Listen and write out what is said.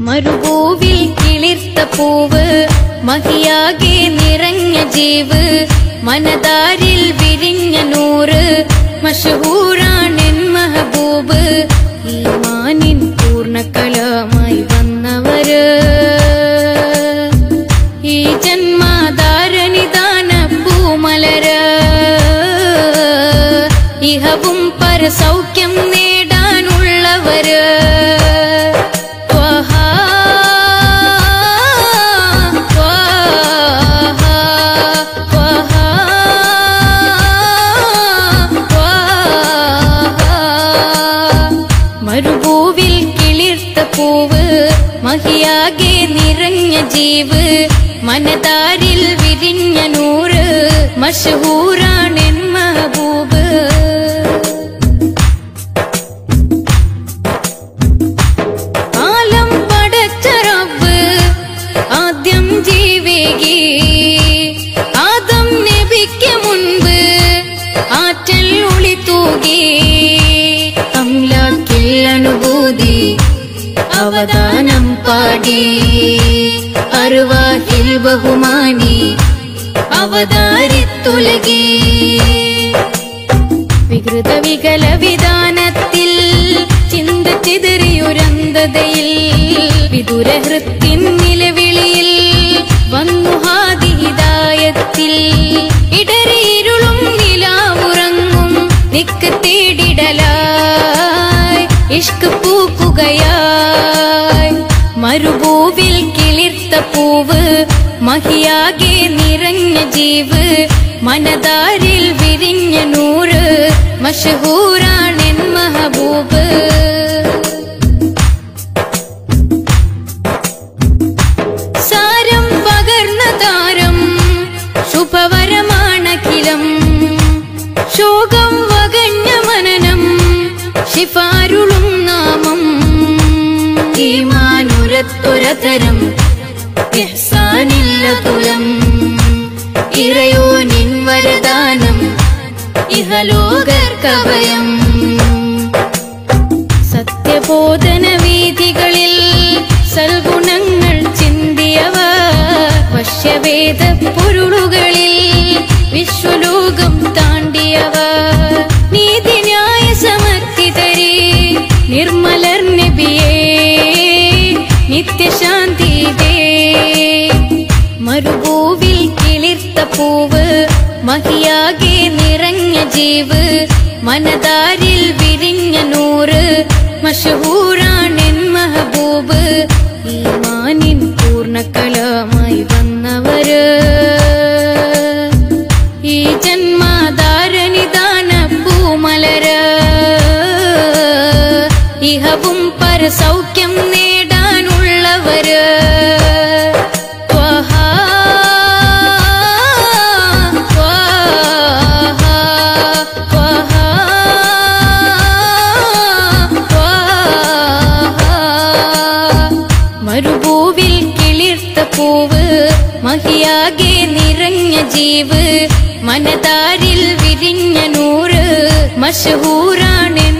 മരുഭൂവിൽ കിളിർത്ത പൂവ് മഹിയാകെ നിറഞ്ഞ ജീവ് മനതാരിൽ വിരിഞ്ഞ നൂറ് മഷഹൂറാണെൻ മഹബൂബ് ഈമാനിൻ പൂർണ്ണകലമായി വന്നവര് ഈ ജന്മാധാരണിദാന പൂമലര് ഇഹവും പരസൗഖ്യം നേടാനുള്ളവര് ത്വഹാ, ത്വഹാ, ത്വഹാ, ത്വഹാ. മരുഭൂവിൽ കിളിർത്ത പൂവ് മഹിയാകെ നിറഞ്ഞ ജീവ് മനതാരിൽ വിരിഞ്ഞ നൂറ് മഷഹൂറാണെൻ മഹബൂബ് കാലം പടച്ച റബ്ബ് ആദ്യം ജീവേകി ആദം നബിക്ക് മുൻപ് ആറ്റൽ ഒളി തൂകി അംലാക്കിൽ അനുഭൂതി അവദാനം പാടി അറുവാഹിൽ ബഹുമാനി അവതാരിത്തുലകി വികൃത വികല വിധാനത്തിൽ ചിന്ത ചിതറിയുരന്തതയിൽ വിദുരഹൃത്തിൻ നിലവിളിയിൽ വന്നു ഹാദിഹിതായത്തിൽ ഇടറിയിരുളും നിലാവുറങ്ങും നിക്ക് തേടിടലായി ഇഷ്ക് പൂക്കുകയായി മരുഭൂവിൽ കിളിർത്ത പൂവ് മഹിയാകെ നിറഞ്ഞ ജീവ് മനതാരിൽ വിരിഞ്ഞ നൂറ് മഷഹൂറാണെൻ മഹബൂബ് സാരം പകർന്ന താരം ശുഭവരമാണഖിലം ശോകം വകഞ്ഞ മനനം ശിഫാരുളും നാമം ഈമാനുരത്തൊരതരം ഇഹ്സാനില്ല തുലം ഇറയോ നിൻ വരദാനം ഇഹലോകർക്കഭയം സത്യബോധന വീതികളിൽ സൽഗുണങ്ങൾ ചിന്തിയവ വശ്യവേദ പൊരുളുകളിൽ വിശ്വലോകം താണ്ടിയവ നീതിന്യായ സമർത്ഥിതരെ നിർമ്മലർ നബിയേ നിത്യശാന്തി ദേ മരുഭൂവിൽ കിളിർത്ത പൂവ് മഹിയാകെ നിറഞ്ഞ ജീവ് മനതാരിൽ വിരിഞ്ഞ നൂറ് മഷഹൂറാണെൻ മഹബൂബ് ഈമാനിൻ പൂർണ്ണകലമായി വന്നവര് ഈ ജന്മാധാരണിദാന പൂമലര് ഇഹവും പരസൗഖ്യം നേടാനുള്ളവര് ത്വഹാ, ത്വഹാ, ത്വഹാ, ത്വഹാ. മരുഭൂവിൽ കിളിർത്ത പൂവ് മഹിയാകെ നിറഞ്ഞ ജീവ് മനതാരിൽ വിരിഞ്ഞ നൂറ് മഷഹൂറാണ്